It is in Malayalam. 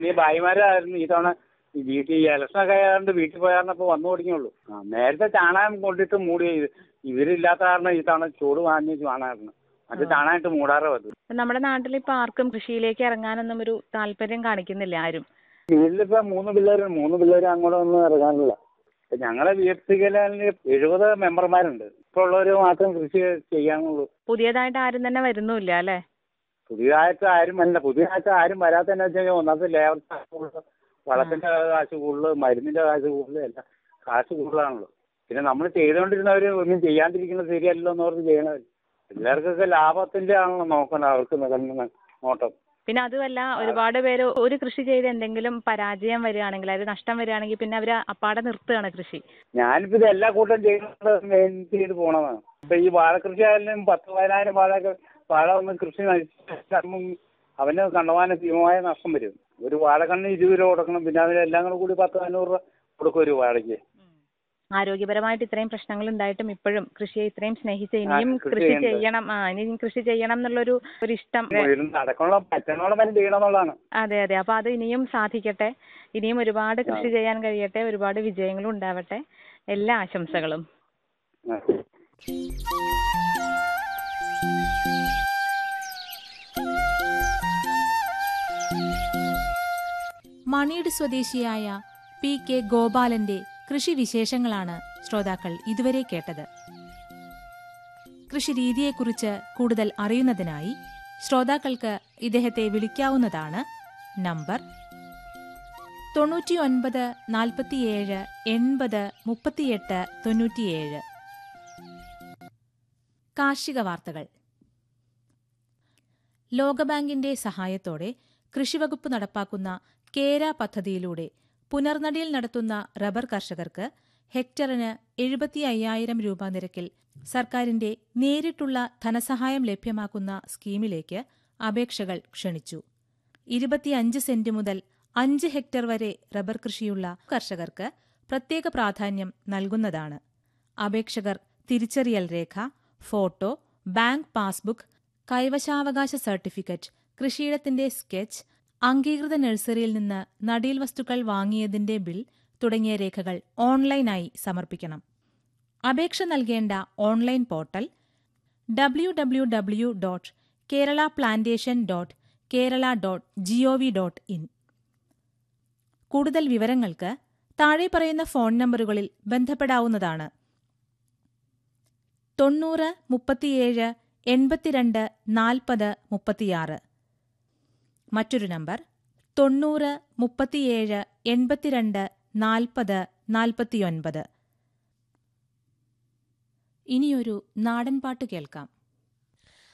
ഈ ഭായിമാരായിരുന്നു ഈ തവണ ഈ വീട്ടിൽ ഈ ഇലക്ഷനൊക്കെ ആയതുകൊണ്ട് വീട്ടിൽ പോയായിരുന്നു ഇപ്പോൾ വന്നു തുടങ്ങിയുള്ളൂ ആ നേരത്തെ ചാണകം കൊണ്ടിട്ട് മൂടി ഇവരില്ലാത്ത കാരണം ഈ തവണ ചൂട് വാങ്ങി ചാണകമായിരുന്നു അത് ചാണകമായിട്ട് മൂടാറേ പറ്റും നമ്മുടെ നാട്ടിൽ ഇപ്പൊ ആർക്കും കൃഷിയിലേക്ക് ഇറങ്ങാനൊന്നും ഒരു താല്പര്യം കാണിക്കുന്നില്ല ആരും വീട്ടിലിപ്പോ മൂന്ന് പിള്ളേർ മൂന്ന് പിള്ളേർ അങ്ങോട്ട് ഒന്നും ഇറങ്ങാനില്ല ഇപ്പൊ ഞങ്ങളെ വീട്ടിൽ എഴുപത് മെമ്പർമാരുണ്ട് ഇപ്പോൾ ഉള്ളവർ മാത്രം കൃഷി ചെയ്യാനുള്ളൂ പുതിയതായിട്ട് ആരും തന്നെ വരുന്നുമില്ല അല്ലേ പുതിയതായിട്ട് ആരും അല്ല പുതിയതായിട്ട് ആരും വരാത്തതെന്ന് വെച്ച് കഴിഞ്ഞാൽ ഒന്നാമത്തെ ലേബർ ചാർജ് കൂടുതൽ വളത്തിന്റെ കാശ് കൂടുതൽ മരുന്നിന്റെ കാശ് കൂടുതൽ എല്ലാം കാശ് കൂടുതലാണല്ലോ പിന്നെ നമ്മൾ ചെയ്തുകൊണ്ടിരുന്നവർ ഒന്നും ചെയ്യാണ്ടിരിക്കുന്നത് ശരിയല്ലല്ലോ എന്ന് പറഞ്ഞ് ചെയ്യണവർ എല്ലാവർക്കൊക്കെ ലാഭത്തിന്റെ ആണല്ലോ നോക്കണം അവർക്ക് നികന്ന നോട്ടം പിന്നെ അതുമല്ല ഒരുപാട് പേര് ഒരു കൃഷി ചെയ്ത് എന്തെങ്കിലും പരാജയം വരികയാണെങ്കിൽ അതായത് നഷ്ടം വരികയാണെങ്കിൽ പിന്നെ അവര് അപ്പാടെ നിർത്തുകയാണ് കൃഷി ഞാനിപ്പോ ഇത് എല്ലാ കൂട്ടം ചെയ്യുന്നത് മെയിൻ ചെയ്ത് പോണതാണ് ഇപ്പൊ ഈ വാഴക്കൃഷി ആയാലും പത്ത് പതിനായിരം വാഴ വാഴ ഒന്ന് കൃഷി നശിച്ചും അവന് കണ്ടമാനം ഭീമമായ നഷ്ടം വരും ഒരു വാഴക്കണ്ണ് ഇരുപത് രൂപ കൊടുക്കണം പിന്നെ അതിനെല്ലാം കൂടെ കൂടി പത്ത് നാനൂറ് രൂപ കൊടുക്കും ഒരു വാഴയ്ക്ക് ആരോഗ്യപരമായിട്ട് ഇത്രയും പ്രശ്നങ്ങൾ ഉണ്ടായിട്ടും ഇപ്പോഴും കൃഷിയെ ഇത്രയും സ്നേഹിച്ച് ഇനിയും കൃഷി കൃഷി ചെയ്യുന്നുണ്ട്. ചെയ്യണം ആ ഇനിയും കൃഷി ചെയ്യണം എന്നുള്ളൊരു ഒരു ഇഷ്ടം ഇരുന്ന് നടക്കണ പറ്റണോളം വരെ ചെയ്യണം എന്നുള്ളതാണ് അതെ അതെ അപ്പൊ അത് ഇനിയും സാധിക്കട്ടെ ഇനിയും ഒരുപാട് കൃഷി ചെയ്യാൻ കഴിയട്ടെ ഒരുപാട് വിജയങ്ങളും ഉണ്ടാവട്ടെ എല്ലാ ആശംസകളും ആ. മണിയുടെ സ്വദേശിയായ പി കെ ഗോപാലന്റെ കൃഷിവിശേഷങ്ങളാണ് ശ്രോതാക്കൾ ഇതുവരെ കേട്ടത് കൃഷി രീതിയെക്കുറിച്ച് കൂടുതൽ അറിയുന്നതിനായി ശ്രോതാക്കൾക്ക് ഇദ്ദേഹത്തെ വിളിക്കാവുന്നതാണ് നമ്പർ തൊണ്ണൂറ്റിയൊൻപത് നാൽപ്പത്തിയേഴ് എൺപത് മുപ്പത്തിയെട്ട് തൊണ്ണൂറ്റിയേഴ് കാർഷിക വാർത്തകൾ ലോകബാങ്കിന്റെ സഹായത്തോടെ കൃഷിവകുപ്പ് നടപ്പാക്കുന്ന കേര പദ്ധതിയിലൂടെ പുനർനടിയിൽ നടത്തുന്ന റബ്ബർ കർഷകർക്ക് ഹെക്ടറിന് എഴുപത്തി അയ്യായിരം രൂപ നിരക്കിൽ സർക്കാരിന്റെ നേരിട്ടുള്ള ധനസഹായം ലഭ്യമാക്കുന്ന സ്കീമിലേക്ക് അപേക്ഷകൾ ക്ഷണിച്ചു ഇരുപത്തിയഞ്ച് സെന്റ് മുതൽ അഞ്ച് ഹെക്ടർ വരെ റബ്ബർ കൃഷിയുള്ള കർഷകർക്ക് പ്രത്യേക പ്രാധാന്യം നൽകുന്നതാണ് അപേക്ഷകർ തിരിച്ചറിയൽ രേഖ ഫോട്ടോ ബാങ്ക് പാസ്ബുക്ക് കൈവശാവകാശ സർട്ടിഫിക്കറ്റ് കൃഷിയിടത്തിന്റെ സ്കെച്ച് അംഗീകൃത നഴ്സറിയിൽ നിന്ന് നടീൽ വസ്തുക്കൾ വാങ്ങിയതിന്റെ ബിൽ തുടങ്ങിയ രേഖകൾ ഓൺലൈനായി സമർപ്പിക്കണം അപേക്ഷ നൽകേണ്ട online portal W W W dot Kerala plantation dot Kerala dot G O V dot in കൂടുതൽ വിവരങ്ങൾക്ക് താഴെ പറയുന്ന ഫോൺ നമ്പറുകളിൽ ബന്ധപ്പെടാവുന്നതാണ് തൊണ്ണൂറ് മുപ്പത്തിയേഴ് എൺപത്തിരണ്ട് നാൽപ്പത് മുപ്പത്തിയാറ് മറ്റൊരു നമ്പർ തൊണ്ണൂറ് മുപ്പത്തിയേഴ് എൺപത്തിരണ്ട് നാൽപ്പത് നാൽപ്പത്തിയൊൻപത് ഇനിയൊരു നാടൻപാട്ട് കേൾക്കാം